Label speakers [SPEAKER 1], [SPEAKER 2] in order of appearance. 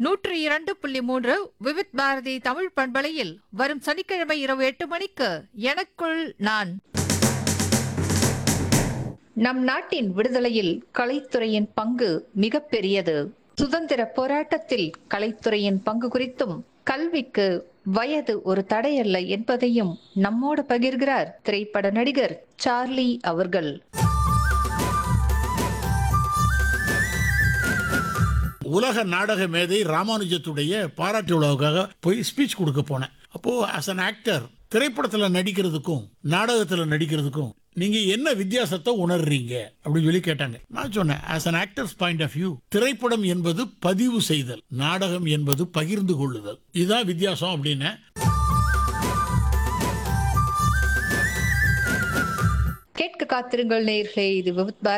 [SPEAKER 1] நூற்றி இரண்டு புள்ளி மூன்று விவித் பாரதி தமிழ் பண்பலையில் வரும் சனிக்கிழமை இரவு எட்டு மணிக்கு எனக்குள் நான் நம் நாட்டின் விடுதலையில் கலைத்துறையின் பங்கு மிகப்பெரியது சுதந்திர போராட்டத்தில் கலைத்துறையின் பங்கு குறித்தும் கல்விக்கு வயது ஒரு தடையல்ல என்பதையும் நம்மோடு பகிர்கிறார் திரைப்பட நடிகர் சார்லி அவர்கள்
[SPEAKER 2] உலக நாடக மேதை ராமானுஜத்துடைய பாராட்டு விழாவுக்காக போய் ஸ்பீச் கொடுக்க போனேன் அப்போ ஆஸ் an ஆக்டர் திரைப்படத்துல நடிக்கிறதுக்கும் நாடகத்துல நடிக்கிறதுக்கும் நீங்க என்ன வித்தியாசத்தை உணர்றீங்க அப்படின்னு சொல்லி கேட்டாங்க நான் சொன்னேன் as an actors point of view திரைப்படம் என்பது பதிவு செய்தல் நாடகம் என்பது பகிர்ந்து கொள்ளுதல் இதுதான் வித்தியாசம் அப்படின்னு
[SPEAKER 1] கேட்க காத்திருங்கள் நேயர்களே இது விவித் பாரதி